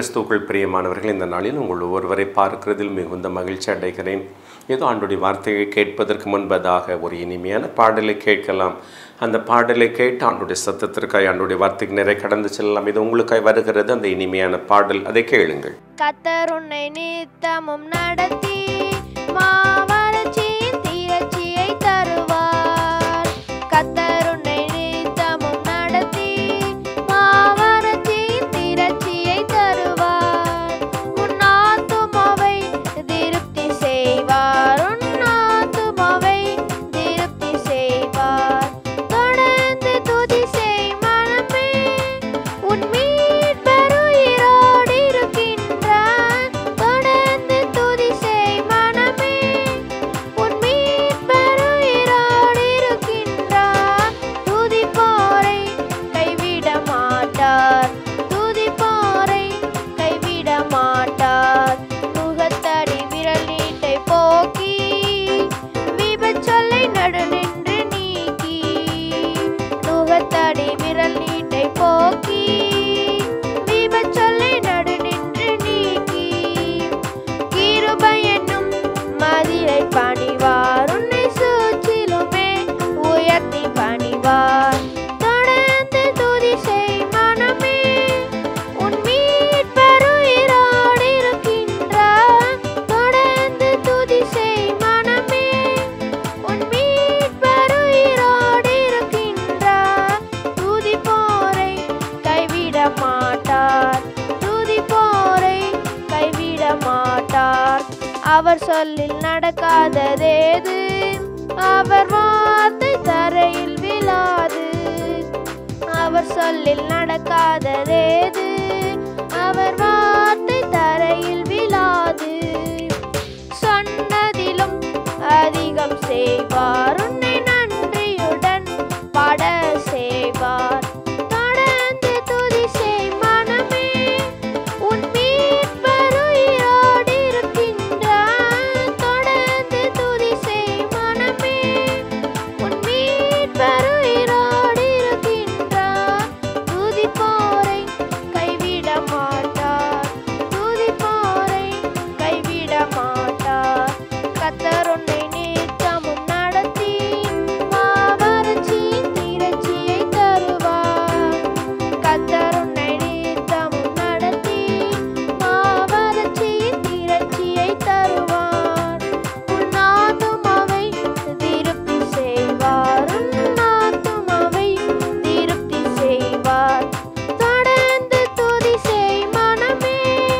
கிறிஸ்துவுக்குள் பிரியமானவர்கள் இந்த நாளில் உங்கள் ஒருவரை பார்க்கிறதில் மிகுந்த மகிழ்ச்சி அடைகிறேன் ஏதோ ஆண்டுடைய வார்த்தையை கேட்பதற்கு முன்பதாக ஒரு இனிமையான பாடலை கேட்கலாம் அந்த பாடலை கேட்டு ஆண்டுடைய சத்தத்திற்காய் ஆண்டுடைய வார்த்தைக்கு நிறைய கடந்து செல்லலாம் இது உங்களுக்காய் வருகிறது அந்த இனிமையான பாடல் அதை கேளுங்கள் கத்தர் உன்னை நித்தமும் நடத்தி மாவறட்சியின் தீரட்சியை தருவார் கத்தர் உன்னை நித்தமும் நடத்தி மாவறட்சியின் தீரட்சியை தருவார் உன் ஆத்துமாவை திருப்தி செய்வார் உன் ஆத்துமாவை திருப்தி செய்வார் தொடர்ந்து துதி செய் மனமே உன் மீட்பர் உயிரோடு இருக்கின்றார் தொடர்ந்து துதி செய் மனமே உன் மீட்பர் உயிரோடு இருக்கின்றார் துதிப்போரை கைவிட மாட்டார் துதிப்போரை கைவிட மாட்டார் முகத்தடி விரல் நீட்டை போக்கி விபச்சொல்லை நடுநின்று நீக்கி நுகத்தடி விரல் நீட்டை போக்கி விபச்சொல்லை நடுநின்று நீக்கி கிருபை என்னும் மதிலை பணிவார் உன்னை சூச்சிலுமே உயர்த்தி பணிவார் தொடர்ந்து துதி செய் மனமே உன் மீட்பர் உயிரோடு இருக்கின்றார் தொடர்ந்து துதி செய் மனமே உன் மீட்பர் உயிரோடு இருக்கின்றார் துதி போரை கைவிட மாட்டார் துதி போரை கைவிட மாட்டார் அவர் சொல்லில் நடக்காததேது அவர் வார்த்தை தரையில் விழாது அவர் சொல்லில் நடக்காததேது அவர் வார்த்தை தரையில் விழாது சொன்னதிலும் அதிகம் செய்வார் உன்னை நன்றியுடன் பாட செய்வார் தொடர்ந்து துதி செய் மனமே உன் மீட்பர் உயிரோடு இருக்கின்றார் தொடர்ந்து துதி செய் மனமே உன் மீட்பர் உயிரோடு இருக்கின்றார் துதிப்போரை கைவிட மாட்டார் துதிப்போரை கைவிட மாட்டார் கத்தர் உன்னை நித்தமும் நடத்தி மாவறட்சியின் தீரட்சியை தருவார் கத்தர் உன்னை நித்தமும் நடத்தி மாவறட்சியின் தீரட்சியை தருவார் உன் ஆத்துமாவை திருப்தி செய்வார் உன் ஆத்துமாவை திருப்தி செய்வார் தொடர்ந்து துதி செய் மனமே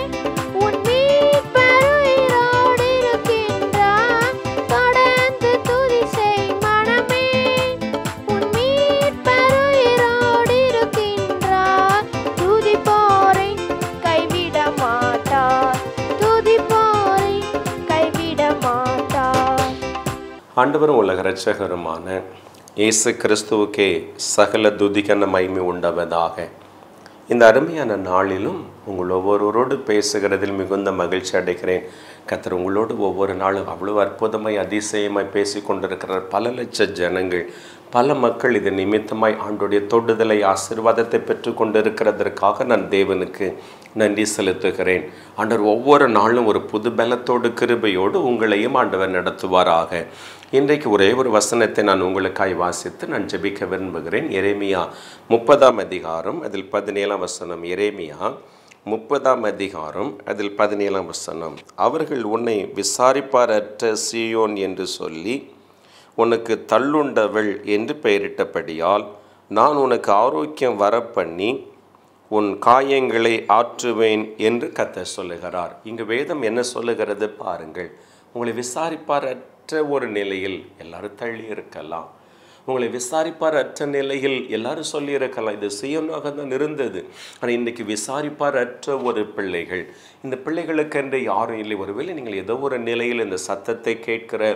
உன் மீட்பர் உயிரோடு இருக்கின்றார் தொடர்ந்து துதி செய் மனமே உன் மீட்பர் உயிரோடு இருக்கின்றார் துதி போரை கைவிட மாட்டார் துதி போரை கைவிட மாட்டார் ஆண்டவரும் உலக இரட்சகருமான இயேசு கிறிஸ்துவுக்கே சகல துதிகன மகிமை உண்டவதாக இந்த அருமையான நாளிலும் உங்கள் ஒவ்வொருவரோடு பேசுகிறதில் மிகுந்த மகிழ்ச்சி அடைகிறேன் கத்தர் உங்களோடு ஒவ்வொரு நாளும் அவ்வளவு அற்புதமாய் அதிசயமாய் பேசி கொண்டிருக்கிறார் பல லட்ச ஜனங்கள் பல மக்கள் இது நிமித்தமாய் ஆண்டுடைய தொடுதலை ஆசீர்வாதத்தை பெற்று கொண்டிருக்கிறதற்காக நான் தேவனுக்கு நன்றி செலுத்துகிறேன் ஆண்டவர் ஒவ்வொரு நாளும் ஒரு புது பலத்தோடு கிருபையோடு உங்களையும் ஆண்டவர் நடத்துவாராக இன்றைக்கு ஒரே ஒரு வசனத்தை நான் உங்களுக்காய் வாசித்து நான் ஜெபிக்க விரும்புகிறேன் எரேமியா முப்பதாம் அதிகாரம் அதில் பதினேழாம் வசனம் எரேமியா முப்பதாம் அதிகாரம் அதில் பதினேழாம் வசனம் அவர்கள் உன்னை விசாரிப்பாரற்ற சீயோன் என்று சொல்லி உனக்கு தள்ளுண்டவள் என்று பெயரிட்டபடியால் நான் உனக்கு ஆரோக்கியம் வரப்பண்ணி உன் காயங்களை ஆற்றுவேன் என்று கத்த சொல்லுகிறார் இங்கு வேதம் என்ன சொல்லுகிறது பாருங்கள் உங்களை விசாரிப்பாரற்ற ஒரு நிலையில் எல்லாரும் தள்ளி இருக்கலாம் உங்களை விசாரிப்பார் அற்ற நிலையில் எல்லாரும் சொல்லியிருக்கலாம் இது சுயமாக தான் இருந்தது ஆனால் இன்றைக்கி விசாரிப்பார் அற்ற ஒரு பிள்ளைகள் இந்த பிள்ளைகளுக்கென்று யாரும் இல்லை ஒருவேளை நீங்கள் ஏதோ ஒரு நிலையில் இந்த சத்தத்தை கேட்கிற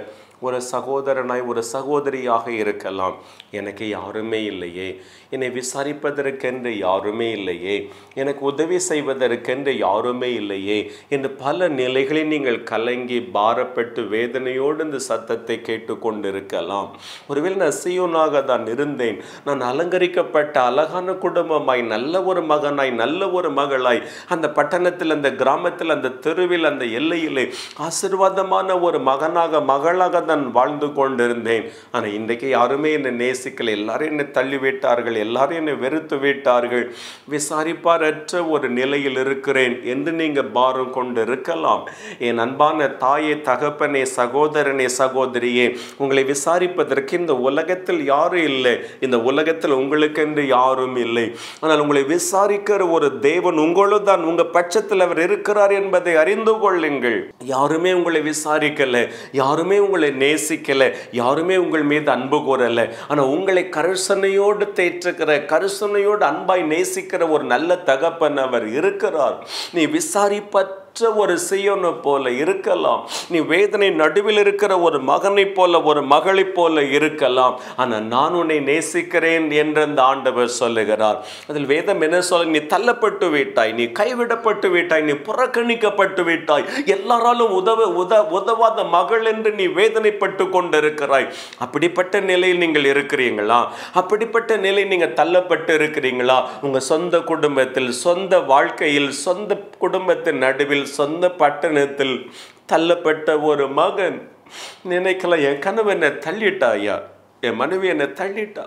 ஒரு சகோதரனாய் ஒரு சகோதரியாக இருக்கலாம் எனக்கு யாருமே இல்லையே என்னை விசாரிப்பதற்கென்று யாருமே இல்லையே எனக்கு உதவி செய்வதற்கென்று யாருமே இல்லையே என்று பல நிலைகளில் நீங்கள் கலங்கி பாரப்பட்டு வேதனையோடு இந்த சத்தத்தை கேட்டுக்கொண்டிருக்கலாம் ஒருவேளை நான் சியோனாக தான் இருந்தேன் நான் அலங்கரிக்கப்பட்ட அழகான குடும்பமாய் நல்ல ஒரு மகனாய் நல்ல ஒரு மகளாய் அந்த பட்டணத்தில் அந்த கிராமத்தில் அந்த தெருவில் அந்த எல்லையிலே ஆசிர்வாதமான ஒரு மகனாக மகளாக தான் வாழ்ந்து கொண்டிருந்தேன் ஆனால் இன்றைக்கு யாருமே என்னை நேசிக்கல எல்லாரும் என்னை தள்ளிவிட்டார்கள் எல்லாரும் என்னை வெறுத்து விட்டார்கள் விசாரிப்பாரற்ற ஒரு நிலையில் இருக்கிறேன் என்று நீங்கள் பாரம் கொண்டு இருக்கலாம் என் அன்பான தாயே தகப்பனே சகோதரனே சகோதரியே உங்களை விசாரிப்பதற்கு இந்த உலகத்தில் யாரும் இல்லை இந்த உலகத்தில் உங்களுக்கென்று யாரும் இல்லை ஆனால் உங்களை விசாரிக்கிற ஒரு தேவன் உங்களோடு தான் உங்க பட்சத்தில் அவர் இருக்கிறார் என்பதை அறிந்து கொள்ளுங்கள் யாருமே உங்களை விசாரிக்கல யாருமே உங்களை நேசிக்கல யாருமே உங்கள் மீது அன்பு கூறல ஆனா உங்களை கருசனையோடு தேற்றுகிற கருசனையோடு அன்பாய் நேசிக்கிற ஒரு நல்ல தகப்பன் அவர் இருக்கிறார் நீ விசாரிப்ப பெற்ற ஒரு சியோனை போல இருக்கலாம் நீ வேதனை நடுவில் இருக்கிற ஒரு மகனைப் போல ஒரு மகளைப் போல இருக்கலாம் ஆனால் நான் உன்னை நேசிக்கிறேன் என்று அந்த ஆண்டவர் சொல்லுகிறார் அதில் வேதம் என்ன சொல்ல நீ தள்ளப்பட்டு விட்டாய் நீ கைவிடப்பட்டு விட்டாய் நீ புறக்கணிக்கப்பட்டு விட்டாய் எல்லாராலும் உதவ உத உதவாத மகள் என்று நீ வேதனைப்பட்டு கொண்டிருக்கிறாய் அப்படிப்பட்ட நிலையில் நீங்கள் இருக்கிறீங்களா அப்படிப்பட்ட நிலை நீங்கள் தள்ளப்பட்டு இருக்கிறீங்களா உங்க சொந்த குடும்பத்தில் சொந்த வாழ்க்கையில் சொந்த குடும்பத்தின் நடுவில் சொந்த பட்டணத்தில் தள்ளப்பட்ட ஒரு மகன் நினைக்கலாம் என் கனவு என்னை தள்ளிட்டா ஐயா என் மனைவி என்னை தள்ளிட்டா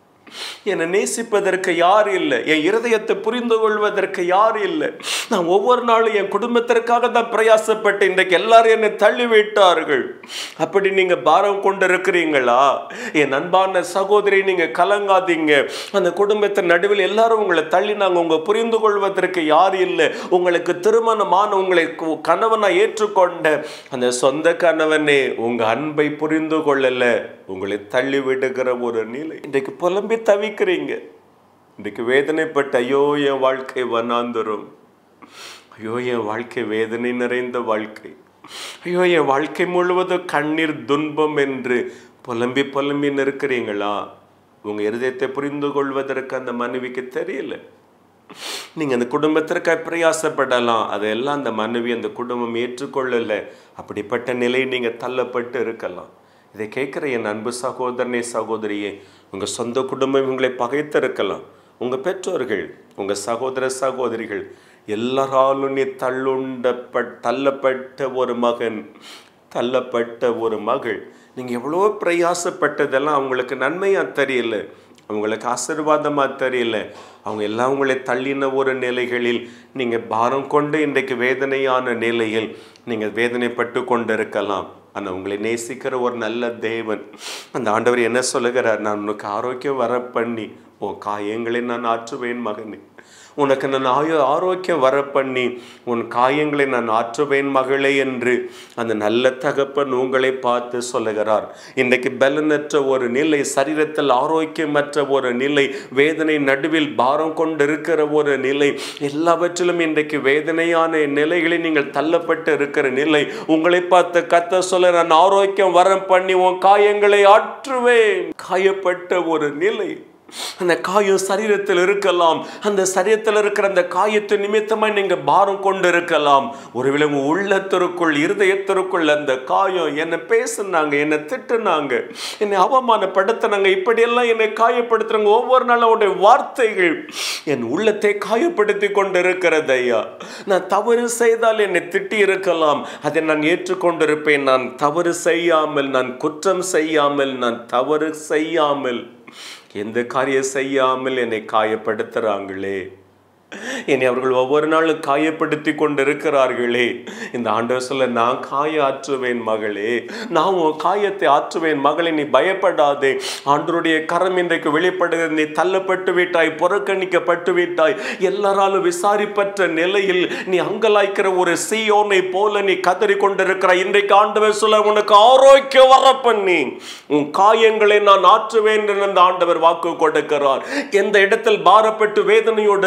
என்னை நேசிப்பதற்கு யார் இல்லை என் இருதயத்தை புரிந்து கொள்வதற்கு யார் இல்லை நான் ஒவ்வொரு நாளும் என் குடும்பத்திற்காக தான் பிரயாசப்பட்டு இன்றைக்கு எல்லாரும் என்னை தள்ளிவிட்டார்கள் அப்படி நீங்க பாரம் கொண்டு இருக்கிறீங்களா என் அன்பான சகோதரி நீங்க கலங்காதீங்க அந்த குடும்பத்தின் நடுவில் எல்லாரும் உங்களை தள்ளினாங்க உங்க புரிந்து கொள்வதற்கு யார் இல்லை உங்களுக்கு திருமணமான உங்களை கு- கணவனா ஏற்றுக்கொண்ட அந்த சொந்த கணவனே உங்க அன்பை புரிந்து கொள்ளல உங்களை தள்ளி விடுகிற ஒரு நிலை இன்றைக்கு புலம்பி தவிக்கிறீங்க இன்றைக்கு வேதனைப்பட்ட ஐயோ என் வாழ்க்கை வனாந்தரும் ஐயோ என் வாழ்க்கை வேதனை நிறைந்த வாழ்க்கை ஐயோ என் வாழ்க்கை முழுவதும் கண்ணீர் துன்பம் என்று புலம்பி புலம்பி இருக்கிறீங்களா உங்க இருதயத்தை புரிந்து கொள்வதற்கு அந்த மனைவிக்கு தெரியல நீங்க அந்த குடும்பத்திற்காக பிரயாசப்படலாம் அதெல்லாம் அந்த மனைவி அந்த குடும்பம் ஏற்றுக்கொள்ளல அப்படிப்பட்ட நிலை நீங்க தள்ளப்பட்டு இருக்கலாம் இதை கேட்குற என் அன்பு சகோதரனே சகோதரியே உங்க சொந்த குடும்பம் உங்களை பகைத்திருக்கலாம் உங்க பெற்றோர்கள் உங்க சகோதர சகோதரிகள் எல்லாராலும் நீ தள்ளுண்டப்பட் தள்ளப்பட்ட ஒரு மகன் தள்ளப்பட்ட ஒரு மகள் நீங்க எவ்வளோ பிரயாசப்பட்டதெல்லாம் அவங்களுக்கு நன்மையா தெரியல அவங்களுக்கு ஆசீர்வாதமாக தெரியல அவங்க எல்லாம் உங்களை தள்ளின ஒரு நிலைகளில் நீங்கள் பாரம் கொண்டு இன்றைக்கு வேதனையான நிலையில் நீங்கள் வேதனைப்பட்டு கொண்டு இருக்கலாம் ஆனால் உங்களை நேசிக்கிற ஒரு நல்ல தேவன் அந்த ஆண்டவர் என்ன சொல்லுகிறார் நான் உனக்கு ஆரோக்கியம் வர பண்ணி உன் காயங்களை நான் ஆற்றுவேன் மகனே உனக்கு நான் ஆயோ ஆரோக்கியம் வர பண்ணி உன் காயங்களை நான் ஆற்றுவேன் மகளே என்று அந்த நல்ல தகப்பன் உங்களை பார்த்து சொல்லுகிறார் இன்றைக்கு பலனற்ற ஒரு நிலை சரீரத்தில் ஆரோக்கியமற்ற ஒரு நிலை வேதனை நடுவில் பாரம் கொண்டிருக்கிற ஒரு நிலை எல்லாவற்றிலும் இன்றைக்கு வேதனையான நிலைகளில் நீங்கள் தள்ளப்பட்டு இருக்கிற நிலை உங்களை பார்த்து கத்த சொல்ல நான் ஆரோக்கியம் வரம் பண்ணி உன் காயங்களை ஆற்றுவேன் காயப்பட்ட ஒரு நிலை அந்த காயம் சரீரத்தில் இருக்கலாம் அந்த சரீரத்தில் இருக்கிற அந்த காயத்தை நிமித்தமாக நீங்க பாரம் கொண்டு இருக்கலாம் ஒருவேளை உங்க உள்ளத்திற்குள் இருதயத்திற்குள் அந்த காயம் என்னை பேசுனாங்க என்னை திட்டுனாங்க என்னை அவமானப்படுத்தினாங்க இப்படியெல்லாம் என்னை காயப்படுத்துறாங்க ஒவ்வொரு நாளும் அவருடைய வார்த்தைகள் என் உள்ளத்தை காயப்படுத்தி கொண்டு இருக்கிறது ஐயா நான் தவறு செய்தால் என்னை திட்டி இருக்கலாம் அதை நான் ஏற்றுக்கொண்டிருப்பேன் நான் தவறு செய்யாமல் நான் குற்றம் செய்யாமல் நான் தவறு செய்யாமல் எந்த காரியம் செய்யாமல் என்னை காயப்படுத்துறாங்களே என்னை அவர்கள் ஒவ்வொரு நாளும் காயப்படுத்தி கொண்டிருக்கிறார்களே இந்த ஆண்டவர் சொல்ல நான் காய ஆற்றுவேன் மகளே நான் உன் காயத்தை ஆற்றுவேன் மகளே நீ பயப்படாதே ஆண்டருடைய கரம் இன்றைக்கு வெளிப்படுகிறது நீ தள்ளப்பட்டு விட்டாய் புறக்கணிக்கப்பட்டு விட்டாய் எல்லாராலும் விசாரிப்பற்ற நிலையில் நீ அங்கலாய்க்கிற ஒரு சீயோனை போல நீ கதறி கொண்டிருக்கிறாய் இன்றைக்கு ஆண்டவர் சொல்ல உனக்கு ஆரோக்கியம் வர பண்ணி உன் காயங்களை நான் ஆற்றுவேன் என்று அந்த ஆண்டவர் வாக்கு கொடுக்கிறார் எந்த இடத்தில் பாரப்பட்டு வேதனையோடு இருக்கிறீங்களோ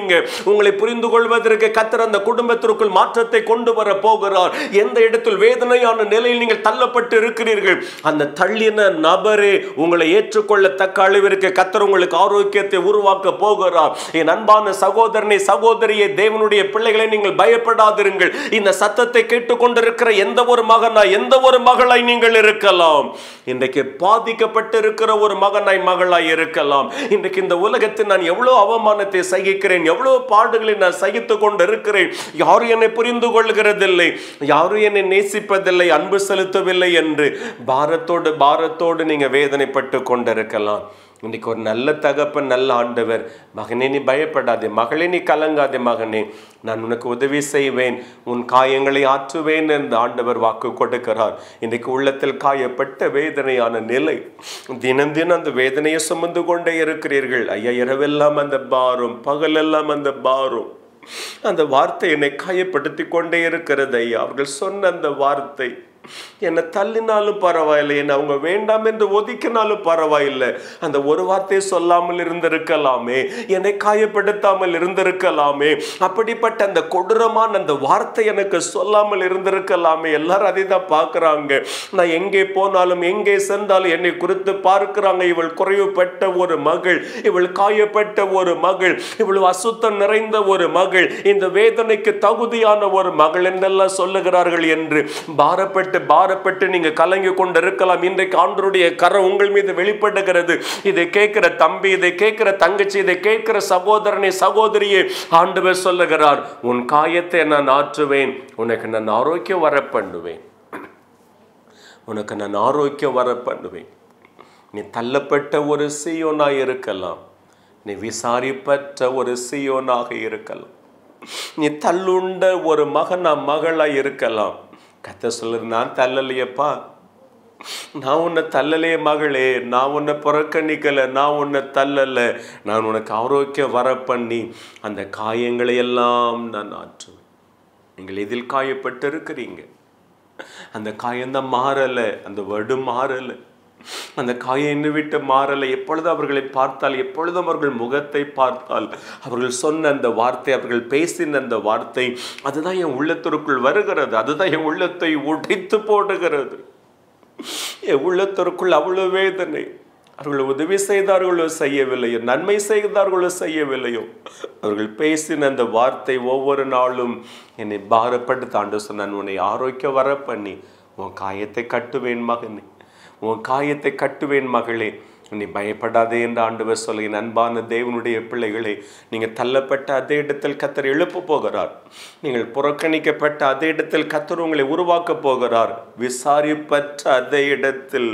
செய்யுங்க உங்களை புரிந்து கொள்வதற்கு கத்தர் அந்த குடும்பத்திற்குள் மாற்றத்தை கொண்டு வர போகிறார் எந்த இடத்தில் வேதனையான நிலையில் நீங்கள் தள்ளப்பட்டு இருக்கிறீர்கள் அந்த தள்ளின நபரே உங்களை ஏற்றுக்கொள்ளத்தக்க அளவிற்கு கத்தர் உங்களுக்கு ஆரோக்கியத்தை உருவாக்க போகிறார் என் அன்பான சகோதரனை சகோதரியை தேவனுடைய பிள்ளைகளை நீங்கள் பயப்படாதிருங்கள் இந்த சத்தத்தை கேட்டுக்கொண்டிருக்கிற எந்த ஒரு மகனா எந்த ஒரு மகளாய் நீங்கள் இருக்கலாம் இன்றைக்கு பாதிக்கப்பட்டு இருக்கிற ஒரு மகனாய் மகளாய் இருக்கலாம் இன்றைக்கு இந்த உலகத்தில் நான் எவ்வளவு அவமானத்தை சகிக்கிறேன் எவ்வளவு பாடுகளை நான் சகித்துக் கொண்டு இருக்கிறேன் யாரும் என்னை புரிந்து கொள்கிறதில்லை யாரும் என்னை நேசிப்பதில்லை அன்பு செலுத்தவில்லை என்று பாரத்தோடு பாரத்தோடு நீங்க வேதனைப்பட்டு கொண்டிருக்கலாம் இன்னைக்கு ஒரு நல்ல தகப்பன் நல்ல ஆண்டவர் மகனே நீ பயப்படாதே மகளே நீ கலங்காதே மகனே நான் உனக்கு உதவி செய்வேன் உன் காயங்களை ஆற்றுவேன் என்று ஆண்டவர் வாக்கு கொடுக்கிறார் இன்றைக்கு உள்ளத்தில் காயப்பட்ட வேதனையான நிலை தினம் தினம் அந்த வேதனையை சுமந்து கொண்டே இருக்கிறீர்கள் ஐயா இரவெல்லாம் அந்த பாரம் பகலெல்லாம் அந்த பாரம் அந்த வார்த்தை என்னை காயப்படுத்தி கொண்டே இருக்கிறது ஐயா அவர்கள் சொன்ன அந்த வார்த்தை என்னை தள்ளினாலும் பரவாயில்லை என்னை அவங்க வேண்டாம் என்று ஒதுக்கினாலும் பரவாயில்லை அந்த ஒரு வார்த்தையை சொல்லாமல் இருந்திருக்கலாமே என்னை காயப்படுத்தாமல் இருந்திருக்கலாமே அப்படிப்பட்ட அந்த கொடூரமான அந்த வார்த்தை எனக்கு சொல்லாமல் இருந்திருக்கலாமே எல்லாரும் அதை தான் பார்க்குறாங்க நான் எங்கே போனாலும் எங்கே சென்றாலும் என்னை குறித்து பார்க்கிறாங்க இவள் குறைவுபட்ட ஒரு மகள் இவள் காயப்பட்ட ஒரு மகள் இவள் அசுத்தம் நிறைந்த ஒரு மகள் இந்த வேதனைக்கு தகுதியான ஒரு மகள் என்றெல்லாம் சொல்லுகிறார்கள் என்று பாரப்பட்டு பாரப்பட்டு நீங்க கலங்கி கொண்டு இருக்கலாம் இன்றைக்கு ஆண்டருடைய கரம் உங்கள் மீது வெளிப்படுகிறது இதை கேட்கிற தம்பி இதை கேட்கிற தங்கச்சி இதை கேட்கிற சகோதரனை சகோதரியே ஆண்டவர் சொல்லுகிறார் உன் காயத்தை நான் ஆற்றுவேன் உனக்கு நான் ஆரோக்கியம் வர பண்ணுவேன் உனக்கு நான் ஆரோக்கியம் வர பண்ணுவேன் நீ தள்ளப்பட்ட ஒரு சீயோனாய் இருக்கலாம் நீ விசாரிப்பற்ற ஒரு சீயோனாக இருக்கலாம் நீ தள்ளுண்ட ஒரு மகனா மகளாய் இருக்கலாம் கத்த சொல்லு நான் தள்ளலையப்பா நான் உன்னை தள்ளலையே மகளே நான் உன்னை புறக்கணிக்கலை நான் உன்னை தள்ளலை நான் உனக்கு ஆரோக்கியம் வர பண்ணி அந்த காயங்களை எல்லாம் நான் ஆற்றுவேன் நீங்கள் எதில் காயப்பட்டு இருக்கிறீங்க அந்த காயம்தான் மாறலை அந்த வடு மாறலை அந்த காயம் என்ன விட்டு மாறலை எப்பொழுது அவர்களை பார்த்தால் எப்பொழுதும் அவர்கள் முகத்தை பார்த்தால் அவர்கள் சொன்ன அந்த வார்த்தை அவர்கள் பேசின அந்த வார்த்தை அதுதான் என் உள்ளத்திற்குள் வருகிறது அதுதான் என் உள்ளத்தை உடைத்து போடுகிறது என் உள்ளத்திற்குள் அவ்வளவு வேதனை அவர்கள் உதவி செய்தார்களோ செய்யவில்லையோ நன்மை செய்தார்களோ செய்யவில்லையோ அவர்கள் பேசின அந்த வார்த்தை ஒவ்வொரு நாளும் என்னை பாரப்பட்டு தாண்டு சொன்னான் உன்னை ஆரோக்கியம் வர பண்ணி உன் காயத்தை கட்டுவேன் மகனே உன் காயத்தை கட்டுவேன் மகளே நீ பயப்படாதே என்று ஆண்டவர் சொல்லுங்க அன்பான தேவனுடைய பிள்ளைகளே நீங்கள் தள்ளப்பட்ட அதே இடத்தில் கத்தர் எழுப்ப போகிறார் நீங்கள் புறக்கணிக்கப்பட்ட அதே இடத்தில் கத்தர் உங்களை உருவாக்க போகிறார் விசாரிப்பற்ற அதே இடத்தில்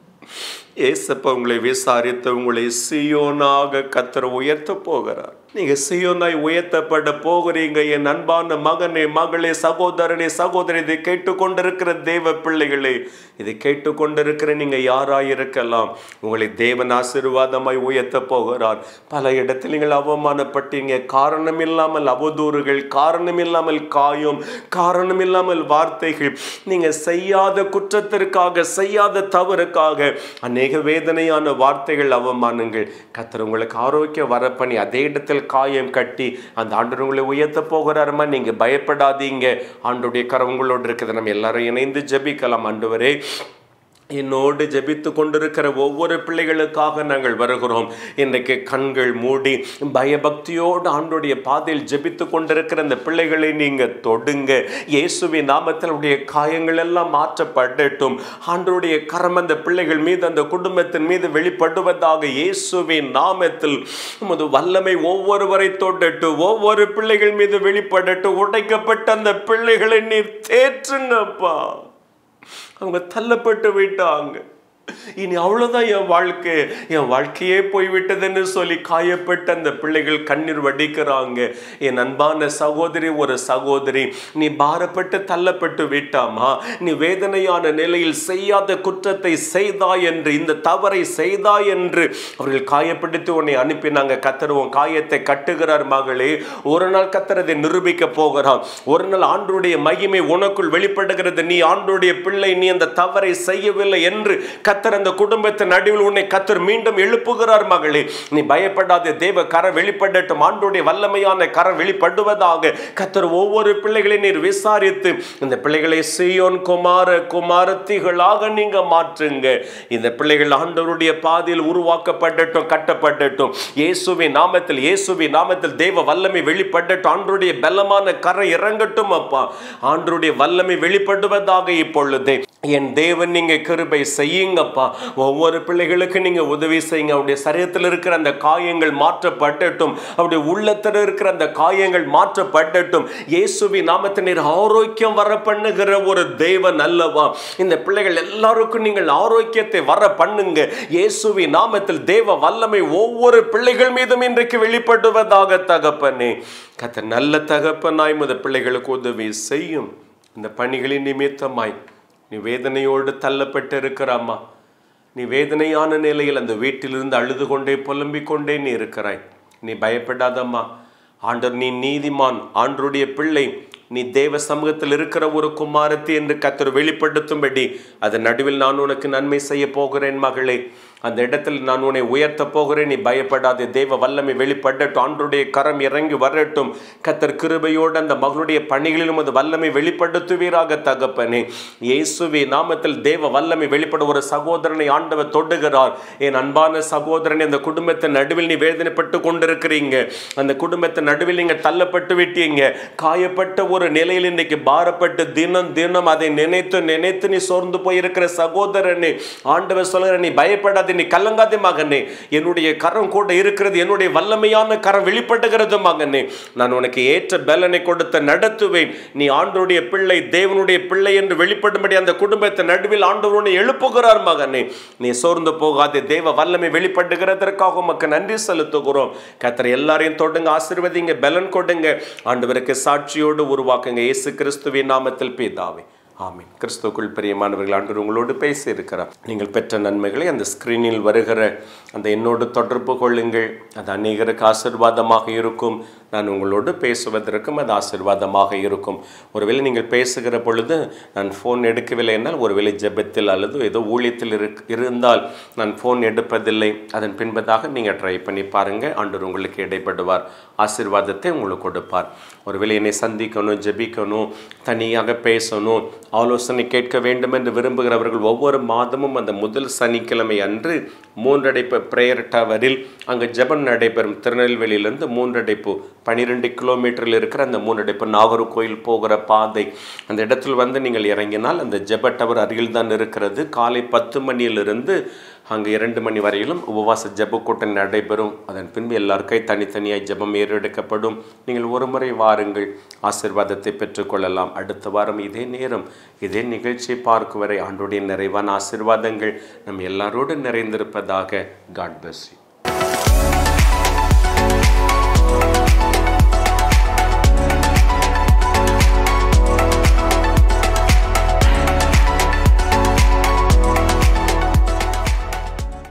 ஏசப்ப உங்களை விசாரித்து உங்களை சியோனாக கத்தர் உயர்த்த போகிறார் நீங்க சியோனாய் உயர்த்தப்பட போகிறீங்க என் அன்பான மகனே மகளே சகோதரனே சகோதரி இதை கேட்டுக்கொண்டிருக்கிற தேவ பிள்ளைகளே இதை கேட்டுக்கொண்டிருக்கிற நீங்க யாராய் இருக்கலாம் உங்களை தேவன் ஆசீர்வாதமாய் உயர்த்த போகிறார் பல இடத்தில் நீங்கள் அவமானப்பட்டீங்க காரணம் இல்லாமல் அவதூறுகள் காரணம் இல்லாமல் காயம் காரணம் இல்லாமல் வார்த்தைகள் நீங்க செய்யாத குற்றத்திற்காக செய்யாத தவறுக்காக அநேக வேதனையான வார்த்தைகள் அவமானங்கள் கத்தர் உங்களுக்கு ஆரோக்கியம் வர பண்ணி அதே இடத்தில் காயம் கட்டி அந்த ஆண்டு உங்களை உயர்த்த போகிறாருமா நீங்க பயப்படாதீங்க ஆண்டுடைய கரம் உங்களோடு இருக்குது நம்ம எல்லாரும் இணைந்து ஜெபிக்கலாம் ஆண்டவரே என்னோடு ஜெபித்து கொண்டிருக்கிற ஒவ்வொரு பிள்ளைகளுக்காக நாங்கள் வருகிறோம் இன்றைக்கு கண்கள் மூடி பயபக்தியோடு ஆண்டுடைய பாதையில் ஜெபித்து கொண்டிருக்கிற அந்த பிள்ளைகளை நீங்க தொடுங்க இயேசுவின் நாமத்தில் உடைய காயங்கள் எல்லாம் மாற்றப்படட்டும் ஆண்டுடைய கரம் அந்த பிள்ளைகள் மீது அந்த குடும்பத்தின் மீது வெளிப்படுவதாக இயேசுவின் நாமத்தில் உமது வல்லமை ஒவ்வொருவரை தொடட்டு ஒவ்வொரு பிள்ளைகள் மீது வெளிப்படட்டு உடைக்கப்பட்ட அந்த பிள்ளைகளை நீர் தேற்றுங்கப்பா அவங்க தள்ளப்பட்டு விட்டாங்க இனி அவ்வளோதான் என் வாழ்க்கை என் வாழ்க்கையே போய்விட்டதுன்னு சொல்லி காயப்பட்ட அந்த பிள்ளைகள் கண்ணீர் வடிக்கிறாங்க என் அன்பான சகோதரி ஒரு சகோதரி நீ பாரப்பட்டு தள்ளப்பட்டு விட்டாமா நீ வேதனையான நிலையில் செய்யாத குற்றத்தை செய்தாய் என்று இந்த தவறை செய்தாய் என்று அவர்கள் காயப்படுத்தி உன்னை அனுப்பினாங்க கத்தர் உன் காயத்தை கட்டுகிறார் மகளே ஒரு நாள் கத்தர் அதை நிரூபிக்க போகிறான் ஒரு நாள் ஆண்டுடைய மகிமை உனக்குள் வெளிப்படுகிறது நீ ஆண்டுடைய பிள்ளை நீ அந்த தவறை செய்யவில்லை என்று கத்தர் அந்த குடும்பத்தின் நடுவில் உன்னை கத்தர் மீண்டும் எழுப்புகிறார் மகளே நீ பயப்படாத தேவ கரம் வெளிப்படட்டும் ஆண்டுடைய வல்லமையான கரம் வெளிப்படுவதாக கத்தர் ஒவ்வொரு பிள்ளைகளை நீர் விசாரித்து இந்த பிள்ளைகளை சீயோன் குமார குமாரத்திகளாக நீங்க மாற்றுங்க இந்த பிள்ளைகள் ஆண்டவருடைய பாதையில் உருவாக்கப்படட்டும் கட்டப்படட்டும் இயேசுவின் நாமத்தில் இயேசுவின் நாமத்தில் தேவ வல்லமை வெளிப்படட்டும் ஆண்டருடைய பலமான கரை இறங்கட்டும் அப்பா ஆண்டருடைய வல்லமை வெளிப்படுவதாக இப்பொழுது என் தேவன் நீங்க கிருபை செய்யுங்கப்பா ஒவ்வொரு பிள்ளைகளுக்கு நீங்க உதவி செய்யுங்க அவருடைய சரீரத்தில் இருக்கிற அந்த காயங்கள் மாற்றப்படட்டும் அவருடைய உள்ளத்தில் இருக்கிற அந்த காயங்கள் மாற்றப்படட்டும் இயேசுவின் நாமத்தை நீர் ஆரோக்கியம் வர பண்ணுகிற ஒரு தேவன் அல்லவா இந்த பிள்ளைகள் எல்லாருக்கும் நீங்கள் ஆரோக்கியத்தை வர பண்ணுங்க இயேசுவின் நாமத்தில் தேவ வல்லமை ஒவ்வொரு பிள்ளைகள் மீதும் இன்றைக்கு வெளிப்படுவதாக தகப்பனே கத்த நல்ல தகப்பனாய் முத பிள்ளைகளுக்கு உதவி செய்யும் இந்த பணிகளின் நிமித்தமாய் நீ வேதனையோடு தள்ளப்பட்டு இருக்கிறாம்மா நீ வேதனையான நிலையில் அந்த வீட்டிலிருந்து அழுது கொண்டே புலம்பிக் கொண்டே நீ இருக்கிறாய் நீ பயப்படாதம்மா ஆண்டர் நீ நீதிமான் ஆண்டருடைய பிள்ளை நீ தேவ சமூகத்தில் இருக்கிற ஒரு குமாரத்தி என்று கத்தர் வெளிப்படுத்தும்படி அதன் நடுவில் நான் உனக்கு நன்மை செய்ய போகிறேன் மகளே அந்த இடத்தில் நான் உன்னை உயர்த்த போகிறேன் நீ பயப்படாதே தேவ வல்லமை வெளிப்படட்டும் ஆண்டருடைய கரம் இறங்கி வரட்டும் கத்தர் கிருபையோடு அந்த மகளுடைய பணிகளிலும் அது வல்லமை வெளிப்படுத்துவீராக தகப்பனே இயேசுவே நாமத்தில் தேவ வல்லமை வெளிப்பட ஒரு சகோதரனை ஆண்டவர் தொடுகிறார் என் அன்பான சகோதரன் அந்த குடும்பத்தின் நடுவில் நீ வேதனைப்பட்டு கொண்டிருக்கிறீங்க அந்த குடும்பத்தின் நடுவில் நீங்க தள்ளப்பட்டு விட்டீங்க காயப்பட்ட ஒரு நிலையில் இன்னைக்கு பாரப்பட்டு தினம் தினம் அதை நினைத்து நினைத்து நீ சோர்ந்து போயிருக்கிற சகோதரனே ஆண்டவர் சொல்லுற நீ பயப்படாதே நீ கலங்காதே மகனே என்னுடைய கரம் கூட இருக்கிறது என்னுடைய வல்லமையான கரம் வெளிப்படுகிறது மகனே நான் உனக்கு ஏற்ற பலனை கொடுத்து நடத்துவேன் நீ ஆண்டவருடைய பிள்ளை தேவனுடைய பிள்ளை என்று வெளிப்படும்படி அந்த குடும்பத்தின் நடுவில் ஆண்டவருடைய எழுப்புகிறார் மகனே நீ சோர்ந்து போகாதே தேவ வல்லமை வெளிப்படுகிறதற்காக உமக்கு நன்றி செலுத்துகிறோம் கத்தர் எல்லாரையும் தொடுங்க ஆசீர்வதிங்க பலன் கொடுங்க ஆண்டவருக்கு சாட்சியோடு உருவாக்குங்க இயேசு கிறிஸ்துவின் நாமத்தில் பிதாவே ஆமென் கிறிஸ்துக்குள் பிரியமானவர்கள் ஆண்டு உங்களோடு பேசி இருக்கிறார் நீங்கள் பெற்ற நன்மைகளை அந்த ஸ்கிரீனில் வருகிற அந்த என்னோடு தொடர்பு கொள்ளுங்கள் அது அநேகருக்கு ஆசிர்வாதமாக இருக்கும் நான் உங்களோடு பேசுவதற்கும் அது ஆசிர்வாதமாக இருக்கும் ஒருவேளை நீங்கள் பேசுகிற பொழுது நான் ஃபோன் எடுக்கவில்லை என்றால் ஒருவேளை ஜெபத்தில் அல்லது ஏதோ ஊழியத்தில் இருக் இருந்தால் நான் ஃபோன் எடுப்பதில்லை அதன் பின்பதாக நீங்கள் ட்ரை பண்ணி பாருங்கள் ஆண்டவர் உங்களுக்கு இடைப்படுவார் ஆசிர்வாதத்தை உங்களுக்கு கொடுப்பார் ஒருவேளை என்னை சந்திக்கணும் ஜெபிக்கணும் தனியாக பேசணும் ஆலோசனை கேட்க வேண்டும் என்று விரும்புகிறவர்கள் ஒவ்வொரு மாதமும் அந்த முதல் சனிக்கிழமை அன்று மூன்றடைப்பு பிரேயர் டவரில் அங்கே ஜெபம் நடைபெறும் திருநெல்வேலியிலிருந்து மூன்றடைப்பு பன்னிரெண்டு கிலோமீட்டரில் இருக்கிற அந்த மூன்றடைப்பு நாகர்கோயில் போகிற பாதை அந்த இடத்தில் வந்து நீங்கள் இறங்கினால் அந்த ஜெப டவர் அருகில் தான் இருக்கிறது காலை பத்து மணியிலிருந்து அங்கே இரண்டு மணி வரையிலும் உபவாச ஜெப கூட்டம் நடைபெறும் அதன் பின்பு எல்லாருக்கை தனித்தனியாய் ஜெபம் ஏறெடுக்கப்படும் நீங்கள் ஒரு முறை வாருங்கள் ஆசிர்வாதத்தை பெற்றுக்கொள்ளலாம் அடுத்த வாரம் இதே நேரம் இதே நிகழ்ச்சியை பார்க்கும் வரை ஆண்டுடைய நிறைவான ஆசிர்வாதங்கள் நம் எல்லாரோடு நிறைந்திருப்பதாக காட் bless you